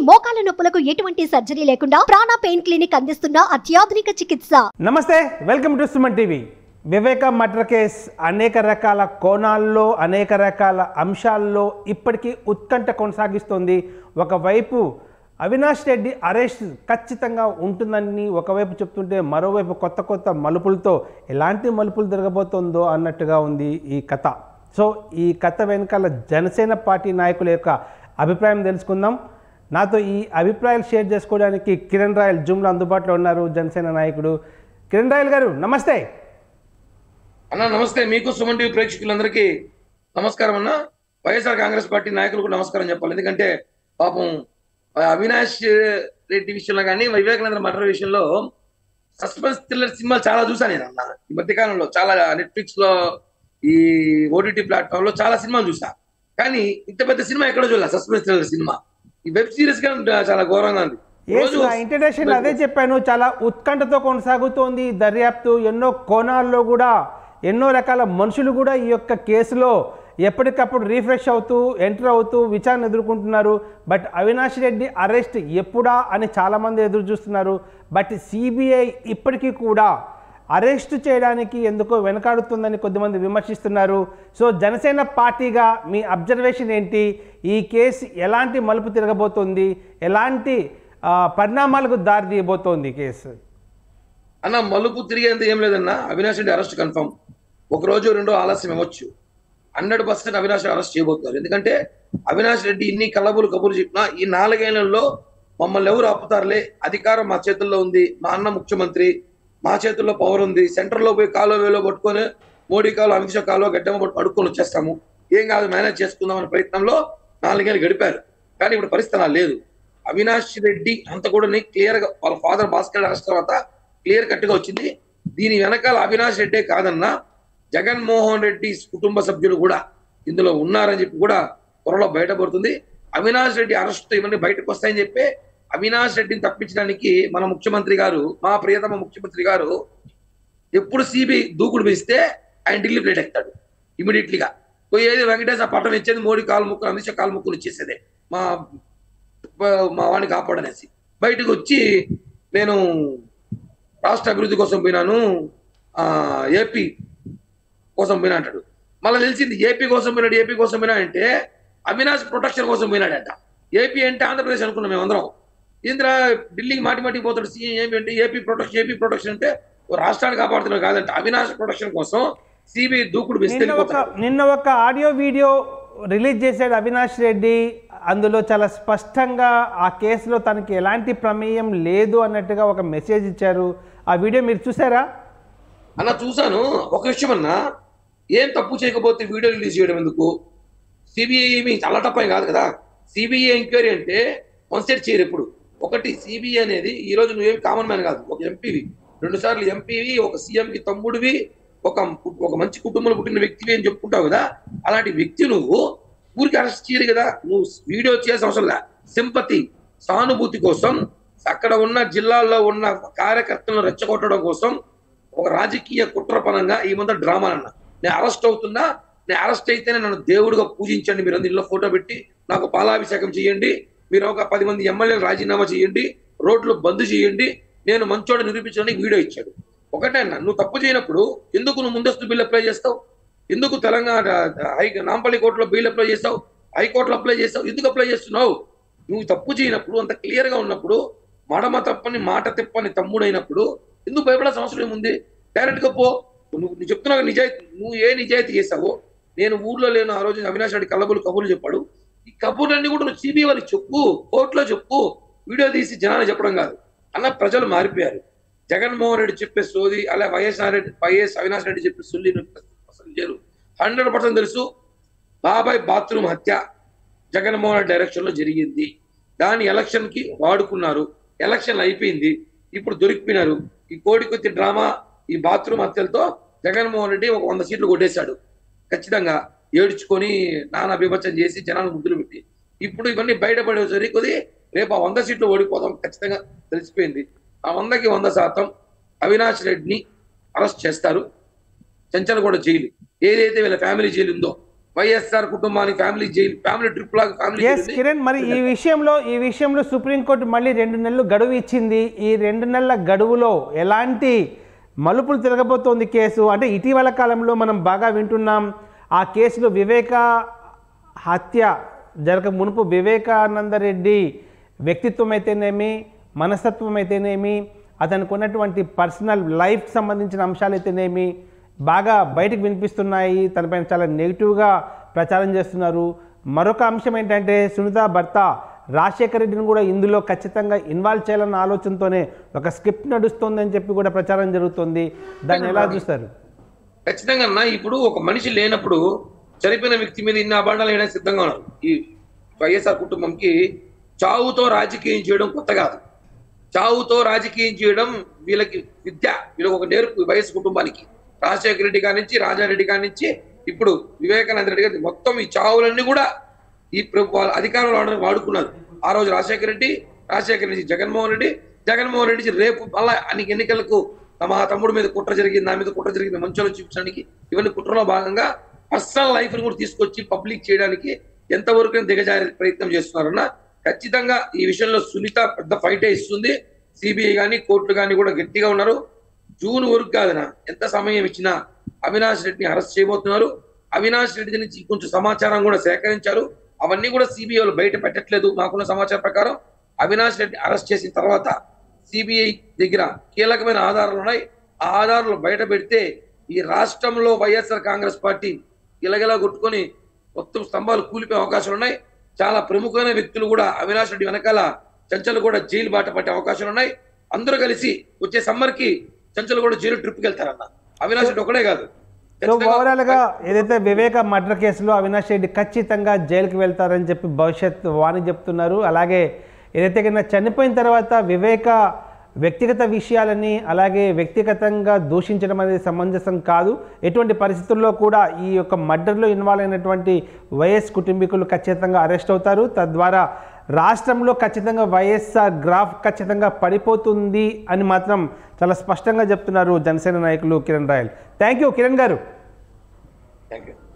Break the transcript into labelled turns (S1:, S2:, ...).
S1: మోకాల నొప్పులకు ఎటువంటి సర్జరీ లేకుండా ప్రాణ పెయిన్ క్లినిక్ అందిస్తున్న అత్యాధునిక చికిత్స
S2: నమస్తే welcome to Suman TV Viveka murder case అనేక రకాల కోణాల్లో అనేక రకాల అంశాల్లో ఇప్పటికీ ఉత్కంఠ కొనసాగిస్తోంది ఒకవైపు అవినాష్ రెడ్డి అరెస్ట్ ఖచ్చితంగా ఉంటుందని ఒకవైపు చెప్తుంటే మరోవైపు కొత్త కొత్త మలుపులతో ఎలాంటి మలుపులు జరగబోతోందో అన్నట్టుగా ఉంది ఈ కథ సో ఈ కథ వెనకాల జనసేన పార్టీ నాయకుల యొక్క అభిప్రాయం తెలుసుకుందాం నాతో ఈ అభిప్రాయాలు షేర్ చేసుకోవడానికి కిరణ్ రాయల్ జూమ్లో అందుబాటులో ఉన్నారు జనసేన నాయకుడు కిరణ్ రాయల్ గారు నమస్తే
S3: అన్న నమస్తే మీకు సుమన్ టీవీ ప్రేక్షకులందరికీ నమస్కారం అన్న వైఎస్ఆర్ కాంగ్రెస్ పార్టీ నాయకులకు నమస్కారం చెప్పాలి ఎందుకంటే పాపం ఆ అవినాష్ రెడ్డి విషయంలో కానీ వివేకానంద మర్డర్ విషయంలో సస్పెన్స్ థ్రిల్లర్ సినిమాలు చాలా చూసాను నేను అన్న ఈ మధ్యకాలంలో చాలా నెట్ఫ్లిక్స్ లో ఈ ఓటీటీ ప్లాట్ఫామ్ లో చాలా సినిమాలు చూసా కానీ ఇంత పెద్ద సినిమా ఎక్కడో చూడలే సస్పెన్స్ థ్రిల్లర్ సినిమా ఈ వెబ్ సిరీస్ గా చాలా ఘోరంగా ఉంది రోజు
S2: ఇంటర్నేషనల్ అదే చెప్పాను చాలా ఉత్కంఠతో కొనసాగుతోంది ఈ దర్యాప్తు ఎన్నో కోణాల్లో కూడా ఎన్నో రకాల మనుషులు కూడా ఈ యొక్క కేసులో ఎప్పటికప్పుడు రీఫ్రెష్ అవుతూ ఎంటర్ అవుతూ విచారణ ఎదుర్కొంటున్నారు బట్ అవినాష్ రెడ్డి అరెస్ట్ ఎప్పుడా అని చాలామంది ఎదురు చూస్తున్నారు బట్ సిబిఐ ఇప్పటికీ కూడా అరెస్ట్ చేయడానికి ఎందుకో వెనకాడుతుందని కొద్దిమంది విమర్శిస్తున్నారు సో జనసేన పార్టీగా మీ అబ్జర్వేషన్ ఏంటి ఈ కేసు ఎలాంటి మలుపు తిరగబోతోంది ఎలాంటి ఆ, పరిణామాలకు దారి తీయబోతోంది ఈ కేసు
S3: అన్న మలుపు తిరిగేంత ఏం లేదన్న అవినాష్ రెడ్డి అరెస్ట్ కన్ఫర్మ్ ఒక రోజు రెండో ఆలస్యం ఇవ్వచ్చు హండ్రెడ్ పర్సెంట్ అవినాష్ అరెస్ట్ చేయబోతున్నారు ఎందుకంటే అవినాష్ రెడ్డి ఇన్ని కలబులు కబుర్లు చెప్పినా ఈ నాలుగేళ్లలో మమ్మల్ని ఎవరు ఆపుతారులే అధికారం మా చేతుల్లో ఉంది మా అన్న ముఖ్యమంత్రి మా చేతుల్లో పవర్ ఉంది సెంటర్ లో పోయి కాలో వేలో పట్టుకొని మోడీ కాలో అమిత్ షా కాలో గడ్డమ్మ పట్టు అడుక్కొని వచ్చేస్తాము ఏం కాదు మేనేజ్ చేసుకుందాం అనే ప్రయత్నంలో నాలుగేళ్ళు గడిపారు కానీ ఇప్పుడు పరిస్థితి అలా లేదు అవినాష్ రెడ్డి అంత కూడా క్లియర్ గా వాళ్ళ ఫాదర్ భాస్కర్ అరెస్ట్ తర్వాత క్లియర్ కట్ గా వచ్చింది దీని వెనకాల అవినాష్ రెడ్డే కాదన్నా జగన్మోహన్ రెడ్డి కుటుంబ సభ్యులు కూడా ఇందులో ఉన్నారని చెప్పి కూడా త్వరలో బయటపడుతుంది అవినాష్ రెడ్డి అరెస్ట్ ఇవన్నీ బయటకు వస్తాయని చెప్పి అవినాష్ రెడ్డిని తప్పించడానికి మన ముఖ్యమంత్రి గారు మా ప్రియతమ ముఖ్యమంత్రి గారు ఎప్పుడు సిబిఐ దూకుడు వేస్తే ఆయన ఢిల్లీ ప్లేట్ ఎక్కుతాడు ఇమీడియట్లీ గా పోయేది వెంకటేశ్వర పట్టణం ఇచ్చేది మోడీ కాలు ముక్కులు అమిత్ షా కాలు ముక్కులు ఇచ్చేసేదే మా మా వాడిని కాపాడనేసి బయటకు వచ్చి నేను రాష్ట్ర అభివృద్ధి కోసం పోయినాను ఆ ఏపీ కోసం పోయినా అంటాడు మళ్ళీ తెలిసింది ఏపీ కోసం పోయినాడు ఏపీ కోసం పోయినా అంటే అవినాష్ ప్రొటెక్షన్ కోసం పోయినాడంట ఏపీ అంటే ఆంధ్రప్రదేశ్ అనుకున్నాం మేమందరం ఇంద్ర ఢిల్లీకి మాటి మాటికి పోతాడు సీఎం ఏపీ అంటే ఏపీ ప్రొటెక్షన్ ఏపీ ప్రొటెక్షన్ అంటే ఓ రాష్ట్రాన్ని కాపాడుతున్నాడు కాదంట అవినాష్ ప్రొటెక్షన్ కోసం సిబిఐ దూకుడు వేసి
S2: నిన్న ఒక
S3: వెళ్ళిపోతాడు
S2: నిన్న ఒక ఆడియో వీడియో రిలీజ్ చేశాడు అవినాష్ రెడ్డి అందులో చాలా స్పష్టంగా ఆ కేసులో తనకి ఎలాంటి ప్రమేయం లేదు అన్నట్టుగా ఒక మెసేజ్ ఇచ్చారు ఆ వీడియో మీరు చూసారా
S3: అన్న చూశాను ఒక విషయం అన్న ఏం తప్పు చేయకపోతే వీడియో రిలీజ్ చేయడం ఎందుకు సిబిఐ మీ చాలా తప్పేం కాదు కదా సిబిఐ ఎంక్వైరీ అంటే వన్ సెట్ చేయరు ఎప్పుడు ఒకటి సిబిఐ అనేది ఈ రోజు నువ్వేం కామన్ మ్యాన్ కాదు ఒక ఎంపీవి రెండు సార్లు ఎంపీవి ఒక సీఎం కి తమ్ముడివి ఒక ఒక మంచి కుటుంబంలో పుట్టిన వ్యక్తివి అని చెప్పుకుంటావు కదా అలాంటి వ్యక్తి నువ్వు ఊరికి అరెస్ట్ చేయరు కదా నువ్వు వీడియో చేయాల్సిన అవసరం లే సింపతి సానుభూతి కోసం అక్కడ ఉన్న జిల్లాల్లో ఉన్న కార్యకర్తలను రెచ్చగొట్టడం కోసం ఒక రాజకీయ కుట్రపరంగా ఈ ముందు డ్రామా అన్న నేను అరెస్ట్ అవుతున్నా నేను అరెస్ట్ అయితేనే నన్ను దేవుడిగా పూజించండి మీరు అందులో ఫోటో పెట్టి నాకు పాలాభిషేకం చేయండి మీరు ఒక పది మంది ఎమ్మెల్యేలు రాజీనామా చేయండి రోడ్లు బంద్ చేయండి నేను మంచోడు నిరూపించడానికి వీడియో ఇచ్చాడు ఒకటే అన్న నువ్వు తప్పు చేయనప్పుడు ఎందుకు నువ్వు ముందస్తు బిల్ అప్లై చేస్తావు ఎందుకు తెలంగాణ హై నాంపల్లి కోర్టులో బిల్ అప్లై చేస్తావు హైకోర్టులో అప్లై చేస్తావు ఎందుకు అప్లై చేస్తున్నావు నువ్వు తప్పు చేయనప్పుడు అంత క్లియర్ గా ఉన్నప్పుడు మడమ తప్పని మాట తిప్పని తమ్ముడైనప్పుడు ఎందుకు భయపడాల్సిన అవసరం ఏముంది డైరెక్ట్ గా పో నువ్వు నువ్వు చెప్తున్నావు నిజాయితీ నువ్వు ఏ నిజాయితీ చేసావో నేను ఊర్లో లేను ఆ రోజు అవినాష్ రెడ్డి కళ్ళబులు కబుర్లు చెప్పాడు ఈ కబుర్లన్నీ కూడా నువ్వు సిబిఐ వాళ్ళకి చెప్పు కోర్టులో చెప్పు వీడియో తీసి జనాలు చెప్పడం కాదు అన్న ప్రజలు మారిపోయారు జగన్మోహన్ రెడ్డి చెప్పే సోది అలా వైఎస్ఆర్ రెడ్డి వైఎస్ అవినాష్ రెడ్డి చెప్పే సొల్లి అసలు లేరు హండ్రెడ్ పర్సెంట్ తెలుసు బాబాయ్ బాత్రూమ్ హత్య జగన్మోహన్ రెడ్డి డైరెక్షన్ లో జరిగింది దాని ఎలక్షన్ కి వాడుకున్నారు ఎలక్షన్ అయిపోయింది ఇప్పుడు దొరికిపోయినారు ఈ కోడికొత్తి డ్రామా ఈ బాత్రూమ్ హత్యలతో జగన్మోహన్ రెడ్డి ఒక వంద సీట్లు కొట్టేశాడు ఖచ్చితంగా ఏడ్చుకొని నానా విభజన చేసి జనాలు ముద్దులు పెట్టి ఇప్పుడు ఇవన్నీ బయటపడేసరికి కొద్ది రేపు ఆ వంద సీట్లు ఓడిపోతాం ఖచ్చితంగా తెలిసిపోయింది ఆ వందకి వంద శాతం అవినాష్ రెడ్డిని అరెస్ట్ చేస్తారు చెంచలగూడ జైలు ఏదైతే వీళ్ళ ఫ్యామిలీ జైలు ఉందో వైఎస్ఆర్ కుటుంబానికి ఫ్యామిలీ జైలు ఫ్యామిలీ ట్రిప్ లాగా ఫ్యామిలీ
S2: ఎస్ కిరణ్ మరి ఈ విషయంలో ఈ విషయంలో సుప్రీంకోర్టు మళ్ళీ రెండు నెలలు గడువు ఇచ్చింది ఈ రెండు నెలల గడువులో ఎలాంటి మలుపులు తిరగబోతోంది కేసు అంటే ఇటీవల కాలంలో మనం బాగా వింటున్నాం ఆ కేసులో వివేక హత్య జరగక మునుపు వివేకానందరెడ్డి వ్యక్తిత్వం అయితేనేమి మనస్తత్వం అయితేనేమి అతనికి ఉన్నటువంటి పర్సనల్ లైఫ్ సంబంధించిన అంశాలు అయితేనేమి బాగా బయటకు వినిపిస్తున్నాయి తనపైన చాలా నెగిటివ్గా ప్రచారం చేస్తున్నారు మరొక అంశం ఏంటంటే సునీత భర్త రాజశేఖర రెడ్డిని కూడా ఇందులో ఖచ్చితంగా ఇన్వాల్వ్ చేయాలన్న ఆలోచనతోనే ఒక స్క్రిప్ట్ నడుస్తోందని చెప్పి కూడా ప్రచారం జరుగుతుంది దాన్ని ఎలా చూస్తారు
S3: ఖచ్చితంగా అన్న ఇప్పుడు ఒక మనిషి లేనప్పుడు చనిపోయిన వ్యక్తి మీద ఇన్ని అభాండాలు వేయడానికి సిద్ధంగా ఉన్నారు ఈ వైఎస్ఆర్ కుటుంబంకి చావుతో రాజకీయం చేయడం కొత్త కాదు చావుతో రాజకీయం చేయడం వీళ్ళకి విద్య వీళ్ళకి ఒక నేర్పు వైఎస్ కుటుంబానికి రాజశేఖర రెడ్డి గారి నుంచి రాజారెడ్డి గారి నుంచి ఇప్పుడు వివేకానంద రెడ్డి గారి మొత్తం ఈ చావులన్నీ కూడా ఈ ప్రభు వాళ్ళ అధికారంలో ఉండడానికి వాడుకున్నారు ఆ రోజు రాజశేఖర రెడ్డి రాజశేఖర రెడ్డి జగన్మోహన్ రెడ్డి జగన్మోహన్ రెడ్డి రేపు మళ్ళా అన్ని ఎన్నికలకు మా తమ్ముడు మీద కుట్ర జరిగింది నా మీద కుట్ర జరిగింది మంచోళ్ళు చూపించడానికి ఇవన్నీ కుట్రలో భాగంగా పర్సనల్ లైఫ్ ని కూడా తీసుకొచ్చి పబ్లిక్ చేయడానికి ఎంతవరకు దిగజారే ప్రయత్నం చేస్తున్నారన్న ఖచ్చితంగా ఈ విషయంలో సునీత పెద్ద ఫైటే ఇస్తుంది సిబిఐ కానీ కోర్టులు కానీ కూడా గట్టిగా ఉన్నారు జూన్ వరకు కాదన ఎంత సమయం ఇచ్చినా అవినాష్ రెడ్డిని అరెస్ట్ చేయబోతున్నారు అవినాష్ రెడ్డి నుంచి కొంచెం సమాచారం కూడా సేకరించారు అవన్నీ కూడా సిబిఐ వాళ్ళు బయట పెట్టట్లేదు మాకున్న సమాచారం ప్రకారం అవినాష్ రెడ్డి అరెస్ట్ చేసిన తర్వాత సిబిఐ దగ్గర కీలకమైన ఆధారాలు ఉన్నాయి ఆ ఆధారాలు బయట పెడితే ఈ రాష్ట్రంలో వైఎస్ఆర్ కాంగ్రెస్ పార్టీ ఇలగలా కొట్టుకొని మొత్తం స్తంభాలు కూలిపోయే అవకాశాలు ఉన్నాయి చాలా ప్రముఖమైన వ్యక్తులు కూడా అవినాష్ రెడ్డి వెనకాల చంచలు కూడా జైలు బాట పట్టే అవకాశాలు ఉన్నాయి అందరూ కలిసి వచ్చే సమ్మర్ కి చంచలు కూడా జైలు ట్రిప్కి వెళ్తారన్న అవినాష్ రెడ్డి ఒకడే కాదు
S2: సో
S3: ఖచ్చితంగా
S2: ఓవరాల్గా ఏదైతే వివేక మర్డర్ కేసులో అవినాష్ రెడ్డి ఖచ్చితంగా జైలుకి వెళ్తారని చెప్పి భవిష్యత్ వాణి చెప్తున్నారు అలాగే ఏదైతే కన్నా చనిపోయిన తర్వాత వివేక వ్యక్తిగత విషయాలని అలాగే వ్యక్తిగతంగా దూషించడం అనేది సమంజసం కాదు ఎటువంటి పరిస్థితుల్లో కూడా ఈ యొక్క మర్డర్లో ఇన్వాల్వ్ అయినటువంటి వైఎస్ కుటుంబీకులు ఖచ్చితంగా అరెస్ట్ అవుతారు తద్వారా రాష్ట్రంలో ఖచ్చితంగా వైఎస్ఆర్ గ్రాఫ్ ఖచ్చితంగా పడిపోతుంది అని మాత్రం చాలా స్పష్టంగా చెప్తున్నారు జనసేన నాయకులు కిరణ్ రాయల్ థ్యాంక్ యూ కిరణ్ గారు
S3: థ్యాంక్ యూ